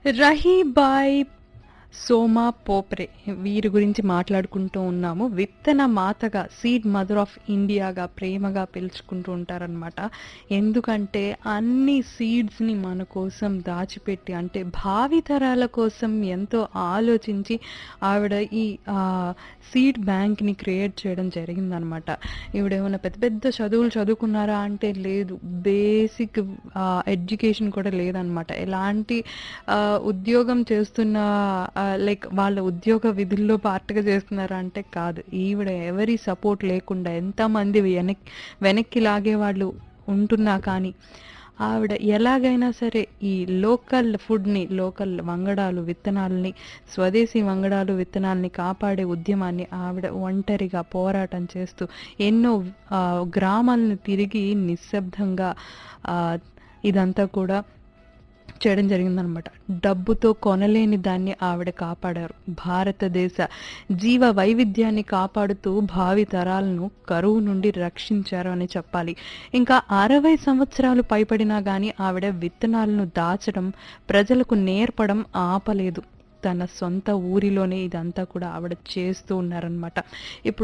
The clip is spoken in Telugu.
రహీబాయ్ సోమా పోప్రే వీరి గురించి మాట్లాడుకుంటూ ఉన్నాము విత్తన మాతగా సీడ్ మదర్ ఆఫ్ ఇండియాగా ప్రేమగా పిలుచుకుంటూ ఉంటారనమాట ఎందుకంటే అన్ని సీడ్స్ని మన కోసం దాచిపెట్టి అంటే భావితరాల కోసం ఎంతో ఆలోచించి ఆవిడ ఈ సీడ్ బ్యాంక్ని క్రియేట్ చేయడం జరిగిందనమాట ఈవిడేమైనా పెద్ద పెద్ద చదువులు చదువుకున్నారా అంటే లేదు బేసిక్ ఎడ్యుకేషన్ కూడా లేదనమాట ఎలాంటి ఆ, ఉద్యోగం చేస్తున్న లైక్ వాళ్ళ ఉద్యోగ విధుల్లో పార్ట్గా చేస్తున్నారా అంటే కాదు ఈవిడ ఎవరి సపోర్ట్ లేకుండా ఎంతమంది వెనక్ వెనక్కి లాగే వాళ్ళు ఉంటున్నా కానీ ఆవిడ ఎలాగైనా సరే ఈ లోకల్ ఫుడ్ని లోకల్ వంగడాలు విత్తనాలని స్వదేశీ వంగడాలు విత్తనాలని కాపాడే ఉద్యమాన్ని ఆవిడ ఒంటరిగా పోరాటం చేస్తూ ఎన్నో ఆ, గ్రామాలను తిరిగి నిశ్శబ్దంగా ఆ, ఇదంతా కూడా చేయడం జరిగిందనమాట డబ్బుతో కొనలేని దాన్ని ఆవిడ కాపాడారు భారతదేశ జీవ వైవిధ్యాన్ని కాపాడుతూ భావి తరాలను కరువు నుండి రక్షించారు అని చెప్పాలి ఇంకా అరవై సంవత్సరాలు పైపడినా కానీ ఆవిడ విత్తనాలను దాచడం ప్రజలకు నేర్పడం ఆపలేదు తన సొంత ఊరిలోనే ఇదంతా కూడా ఆవిడ చేస్తూ ఉన్నారనమాట ఇప్పుడు